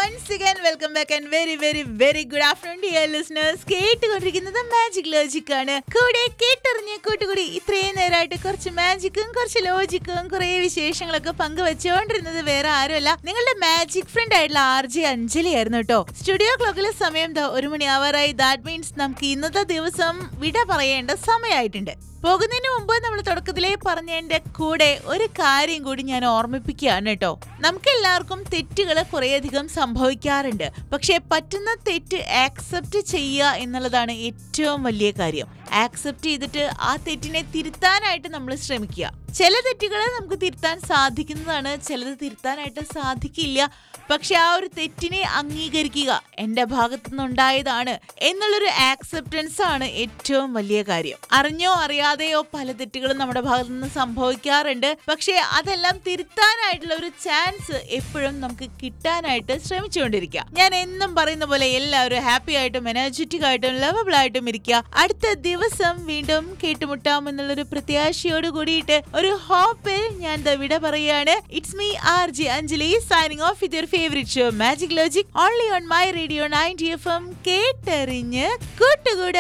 once again welcome back and very very very good afternoon dear listeners കേട്ടുകൊണ്ടിരിക്കുന്നത് magic logic ആണ് കൂടെ കേട്ടറിഞ്ഞ കൂട്ടുകൂടി ഇത്രയും നേരമായിട്ട് കുറച്ച് മാജിക്കും കുറച്ച് ലോജിക്കും കുറെ വിശേഷങ്ങളൊക്കെ പങ്കുവെച്ചുകൊണ്ടിരുന്നത് വേറെ ആരുമല്ല നിങ്ങളുടെ മാജിക് ഫ്രണ്ട് ആയിട്ടുള്ള ആർ ജെ അഞ്ജലി ആയിരുന്നു കേട്ടോ സ്റ്റുഡിയോ ക്ലോക്കിലെ സമയം ദാ ഒരു മണി ആവാറായി ദാറ്റ് മീൻസ് നമുക്ക് ഇന്നത്തെ ദിവസം വിട പറയേണ്ട സമയമായിട്ടുണ്ട് പോകുന്നതിന് മുമ്പ് നമ്മൾ തുടക്കത്തിലേ പറഞ്ഞതിന്റെ കൂടെ ഒരു കാര്യം കൂടി ഞാൻ ഓർമ്മിപ്പിക്കുകയാണ് കേട്ടോ നമുക്ക് എല്ലാവർക്കും തെറ്റുകൾ കുറേയധികം സംഭവിക്കാറുണ്ട് പക്ഷെ പറ്റുന്ന തെറ്റ് ആക്സെപ്റ്റ് ചെയ്യുക എന്നുള്ളതാണ് ഏറ്റവും വലിയ കാര്യം ആക്സെപ്റ്റ് ചെയ്തിട്ട് ആ തെറ്റിനെ തിരുത്താനായിട്ട് നമ്മൾ ശ്രമിക്കുക ചില തെറ്റുകൾ നമുക്ക് തിരുത്താൻ സാധിക്കുന്നതാണ് ചിലത് തിരുത്താനായിട്ട് സാധിക്കില്ല പക്ഷെ ആ ഒരു തെറ്റിനെ അംഗീകരിക്കുക എൻ്റെ ഭാഗത്തു നിന്നുണ്ടായതാണ് എന്നുള്ളൊരു ആക്സെപ്റ്റൻസ് ആണ് ഏറ്റവും വലിയ കാര്യം അറിഞ്ഞോ അറിയാതെയോ പല തെറ്റുകളും നമ്മുടെ ഭാഗത്തു നിന്ന് സംഭവിക്കാറുണ്ട് പക്ഷെ അതെല്ലാം തിരുത്താനായിട്ടുള്ള ഒരു ചാൻസ് എപ്പോഴും നമുക്ക് കിട്ടാനായിട്ട് ശ്രമിച്ചുകൊണ്ടിരിക്കുക ഞാൻ എന്നും പറയുന്ന പോലെ എല്ലാവരും ഹാപ്പി ആയിട്ടും എനർജറ്റിക് ആയിട്ടും ലവബിൾ ആയിട്ടും ഇരിക്കുക അടുത്ത ദിവസം വീണ്ടും കേട്ടുമുട്ടാം എന്നുള്ളൊരു പ്രത്യാശയോട് കൂടിയിട്ട് ഒരു ഹോപ്പിൽ ഞാൻ ദാ വിട പറയാണ് it's me R J Anjali signing off with your favourite show magic logic only on my radio ninety F M കേട്ടറിഞ്ഞ് കൂട്ടുകൂട